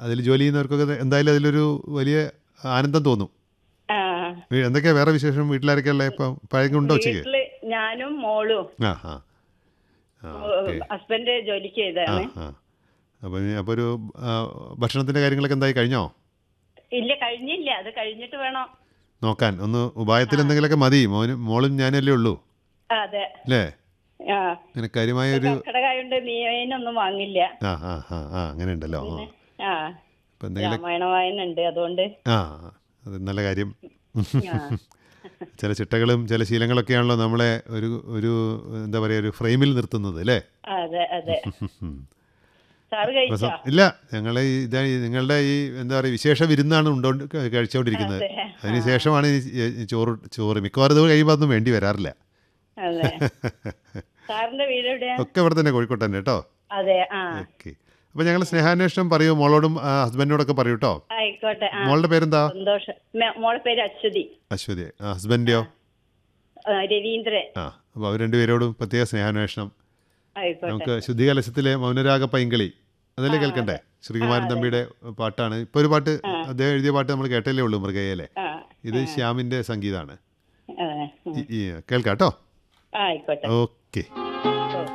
അതിൽ ജോലി ചെയ്യുന്നവർക്കൊക്കെ എന്തായാലും അതിലൊരു വലിയ ആനന്ദം തോന്നും ആ വീ- എന്തൊക്കെയാ വേറെ വിശേഷം വീട്ടിലാരൊക്കെ ഉള്ളത് ഇപ്പം പഴകുണ്ടോ ഉച്ചയ്ക്ക് വീട്ടില് ഞാനും മോളും ആ ആ ആ ഓക്കെ ഹസ്ബൻഡ് ജോലിക്ക് ആ ചെയ്താണ് ആ അപ്പം അപ്പോൾ ഒരു ആ, ഭക്ഷണത്തിൻ്റെ കാര്യങ്ങളൊക്കെ എന്തായി കഴിഞ്ഞോ ഇല്ല കഴിഞ്ഞില്ല അത് കഴിഞ്ഞിട്ട് വേണം നോക്കാൻ ഒന്ന് ഉപായത്തിൽ എന്തെങ്കിലുമൊക്കെ മതി മോനും മോളും ഞാനല്ലേ ഉള്ളൂ ആ, അതെ അല്ലേ ആ അങ്ങനെ കാര്യമായ ഒരു കർക്കിടകായോണ്ട് മീനൊന്നും വാങ്ങില്ല ആ ആ ആ ആ അങ്ങനെ ഉണ്ടല്ലോ ആ ആ അപ്പം എന്തെങ്കിലും രാമായണ വായന ഉണ്ട് അതുകൊണ്ട് ആ അത് നല്ല കാര്യം ആ. ചില ചിട്ടകളും ചില ശീലങ്ങളൊക്കെയാണല്ലോ നമ്മളെ ഒരു ഒരു എന്താ പറയുക ഒരു ഫ്രെയിമിൽ നിർത്തുന്നത് അല്ലേ അതെ അതെ ഉം. സാറ് അപ്പൊ കഴിച്ചോ സം- ഇല്ല ഞങ്ങളെ ഈ ഇതാ ഈ നിങ്ങളുടെ ഈ എന്താ പറയുക വിശേഷ വിരുന്നാണ് ഉണ്ടോണ്ട് ക- കഴിച്ചുകൊണ്ടിരിക്കുന്നത് അതെ. അതിന് ശേഷമാണ് ഈ ഈ ചോറ് ചോറ് മിക്കവാറും ഇത് കഴിയുമ്പോൾ അതൊന്നും വേണ്ടി വരാറില്ല അതെ സാറിന്റെ വീട് എവിടെയാ ഒക്കെ ഇവിടെ തന്നെ കോഴിക്കോട്ട് തന്നെ കേട്ടോ അതെ ആ ഓക്കെ അപ്പോൾ ഞങ്ങൾ സ്നേഹാന്വേഷണം പറയൂ മോളോടും ആ, ഹസ്ബൻഡിനോടൊക്കെ പറയൂ കേട്ടോ ആയിക്കോട്ടെ ആ മോളുടെ പേരെന്താ സന്തോഷം മെ- മോളെ പേര് അശ്വതി അശ്വതി ആ ഹസ്ബൻഡിയോ ആ, രവീന്ദ്രൻ ആ അപ്പോൾ അവർ രണ്ടുപേരോടും പ്രത്യേക സ്നേഹാന്വേഷണം ആയിക്കോട്ടെ നമുക്ക് ശുദ്ധികലശത്തിലെ മൗനരാഗ പൈങ്കളി അതല്ലേ കേൾക്കണ്ടേ ശ്രീകുമാരൻ തമ്പിയുടെ പാട്ടാണ് ഇപ്പോൾ ഒരു പാട്ട് അദ്ദേഹം എഴുതിയ പാട്ട് നമ്മൾ കേട്ടല്ലേ ഉള്ളൂ മൃഗയല്ലേ ആ ഇത് ശ്യാമിൻ്റെ സംഗീതമാണ് അതെ ഉം. ഈ- ഈ കേൾക്കാം കേട്ടോ ആയിക്കോട്ടെ ഓക്കെ